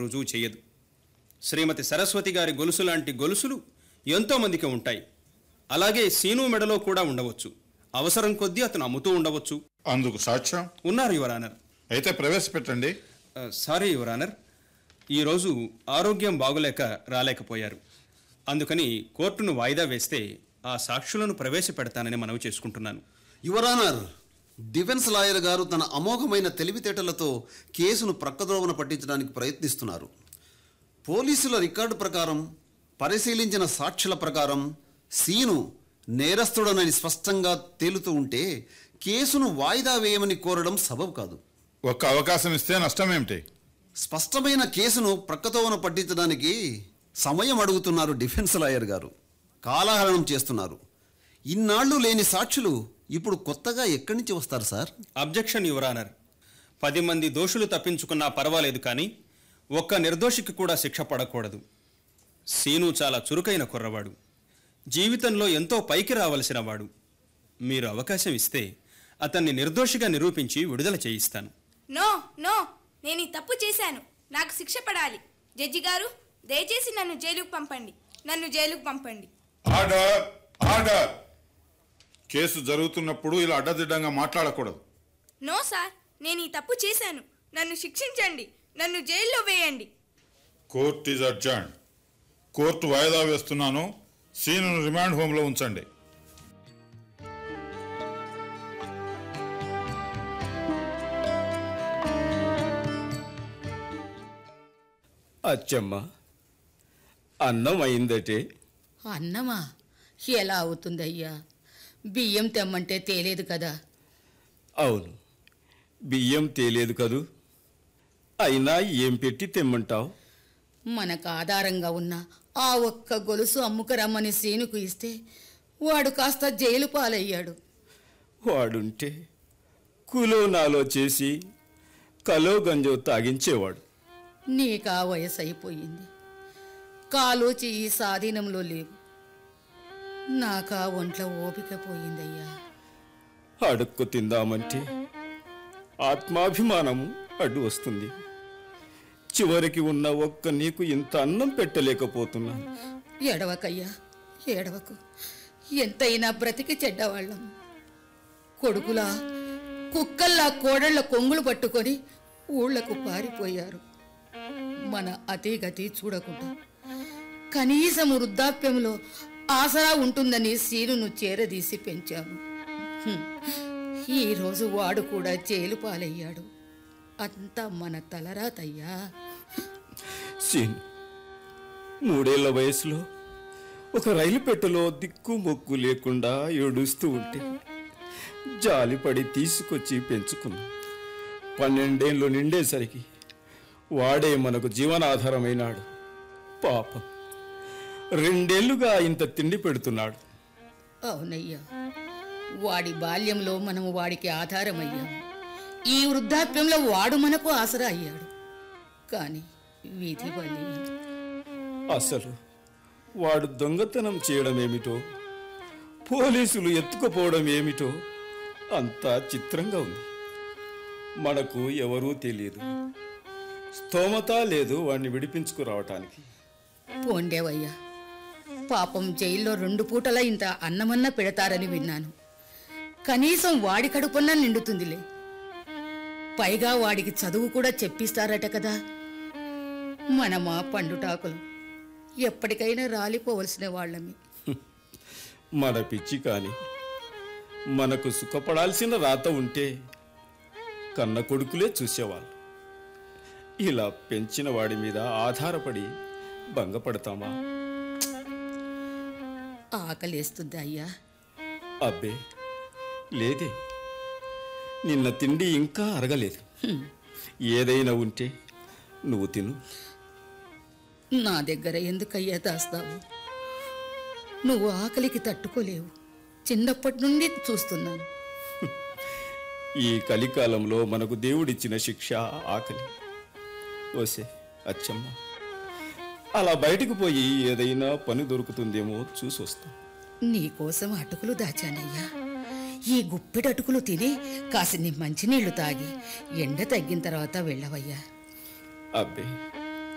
రుజువు చేయదు శ్రీమతి సరస్వతి గారి గొలుసు లాంటి గొలుసులు ఎంతో మందికి ఉంటాయి అలాగే సీను మెడలో కూడా ఉండవచ్చు అవసరం కొద్దీ అతను అమ్ముతూ ఉండవచ్చు అందుకు సాక్ష్యం ఉన్నారు యువరానర్ అయితే ప్రవేశపెట్టండి ఆ, సారీ యువరానర్ ఈరోజు ఆరోగ్యం బాగులేక రాలేకపోయారు అందుకని కోర్టును వాయిదా వేస్తే ఆ సాక్షులను ప్రవేశపెడతానని మనవి చేసుకుంటున్నాను యువరానర్ డిఫెన్స్ లాయర్ గారు తన అమోఘమైన తెలివితేటలతో కేసును ప్రక్కద్రోవన పట్టించడానికి ప్రయత్నిస్తున్నారు పోలీసుల రికార్డు ప్రకారం పరిశీలించిన సాక్షుల ప్రకారం సీను నేరస్తుడనని స్పష్టంగా తేలుతూ ఉంటే కేసును వాయిదా వేయమని కోరడం సబబు కాదు ఒక్క అవకాశం ఇస్తే నష్టమేమిటి స్పష్టమైన కేసును ప్రక్కతోవన పట్టించడానికి సమయం అడుగుతున్నారు డిఫెన్స్ లాయర్ గారు కాలహరణం చేస్తున్నారు ఇన్నాళ్ళు లేని సాక్షులు ఇప్పుడు కొత్తగా ఎక్కడి నుంచి వస్తారు సార్ అబ్జెక్షన్ యువరానర్ పది మంది దోషులు తప్పించుకున్నా పర్వాలేదు కానీ ఒక్క నిర్దోషికి కూడా శిక్ష పడకూడదు సీను చాలా చురుకైన కుర్రవాడు జీవితంలో ఎంతో పైకి రావలసిన వాడు మీరు అవకాశం ఇస్తే అతన్ని నిర్దోషిగా నిరూపించి విడుదల చేయిస్తాను నో నో నేను ఈ తప్పు చేశాను నాకు శిక్ష పడాలి జడ్జి గారు దయచేసి నన్ను జైలుకు పంపండి నన్ను జైలుకు పంపండి ఆర్డర్ ఆర్డర్ కేసు జరుగుతున్నప్పుడు ఇలా అడ్డదిడ్డంగా మాట్లాడకూడదు నో సార్ నేను ఈ తప్పు చేశాను నన్ను శిక్షించండి నన్ను జైల్లో వేయండి కోర్ట్ ఈజ్ అర్జెంట్ కోర్టు వాయిదా వేస్తున్నాను సీనును రిమాండ్ హోమ్లో ఉంచండి అచ్చమ్మ అన్నం అయిందటే అన్నమా ఎలా అవుతుందయ్యా బియ్యం తెమ్మంటే తేలేదు కదా అవును బియ్యం తేలేదు కదూ అయినా ఏం పెట్టి తెమ్మంటావు మనకు ఆధారంగా ఉన్న ఆ ఒక్క గొలుసు అమ్ముకరమ్మని సీనుకు ఇస్తే వాడు కాస్త జైలు పాలయ్యాడు వాడుంటే కులో నాలో చేసి కలో గంజో తాగించేవాడు నీకా వయసు అయిపోయింది కాలు చెయ్యి స్వాధీనంలో లేవు నాకా ఒంట్లో ఓపిక పోయిందయ్యా అడుక్కు తిందామంటే ఆత్మాభిమానము అడ్డు వస్తుంది చివరికి ఉన్న ఒక్క నీకు ఇంత అన్నం పెట్టలేకపోతున్నాను ఎడవకయ్యా ఏడవకు ఎంతైనా బ్రతికి చెడ్డవాళ్ళం కొడుకులా కుక్కల్లా కోడళ్ళ కొంగులు పట్టుకొని ఊళ్ళకు పారిపోయారు మన అతిగతి చూడకుండా కనీసం వృద్ధాప్యంలో ఆసరా ఉంటుందని సీనును చేరదీసి పెంచాము హ్మ్. ఈరోజు వాడు కూడా జైలు పాలయ్యాడు అంతా మన తలరాతయ్యా సీన్ మూడేళ్ల వయసులో ఒక రైలు పెట్టెలో దిక్కు మొక్కు లేకుండా ఏడుస్తూ ఉంటే జాలిపడి తీసుకొచ్చి పెంచుకున్నాం పన్నెండేళ్ళు నిండేసరికి వాడే మనకు జీవనాధారమైనాడు పాపం రెండేళ్లుగా ఇంత తిండి పెడుతున్నాడు అవునయ్యా వాడి బాల్యంలో మనం వాడికి ఆధారమయ్యాం ఈ వృద్ధాప్యంలో వాడు మనకు ఆసరా అయ్యాడు కానీ వీధి బలి అసలు వాడు దొంగతనం చేయడం ఏమిటో పోలీసులు ఎత్తుకుపోవడం ఏమిటో అంతా చిత్రంగా ఉంది మనకు ఎవరూ తెలియదు స్తోమత లేదు వాడిని విడిపించుకురావటానికి పోండేవయ్యా పాపం జైల్లో రెండు పూటల ఇంత అన్నమన్నా పెడతారని విన్నాను కనీసం వాడి కడుపున్నా నిండుతుందిలే పైగా వాడికి చదువు కూడా చెప్పిస్తారట కదా మనమా పండుటాకులు ఎప్పటికైనా రాలిపోవలసిన వాళ్ళమి మన పిచ్చి కాని మనకు సుఖపడాల్సిన రాత ఉంటే కన్న కొడుకులే చూసేవాళ్ళు ఇలా పెంచిన వాడి మీద ఆధారపడి భంగపడతామా ఆకలేస్తుంది అయ్యా అబ్బే లేదే నిన్న తిండి ఇంకా అరగలేదు ఏదైనా ఉంటే నువ్వు తిను నా దగ్గర ఎందుకయ్యా దాస్తావు నువ్వు ఆకలికి తట్టుకోలేవు చిన్నప్పటి నుండి చూస్తున్నాను ఈ కలికాలంలో మనకు దేవుడిచ్చిన శిక్ష ఆకలి ఓసే అచ్చమ్మ అలా బయటకు పోయి ఏదైనా పని దొరుకుతుందేమో చూసి వస్తాం నీకోసం అటుకులు దాచానయ్యా ఈ గుప్పెడు అటుకులు తిని కాసిన్ని మంచినీళ్లు తాగి ఎండ తగ్గిన తర్వాత వెళ్ళవయ్యా అబ్బే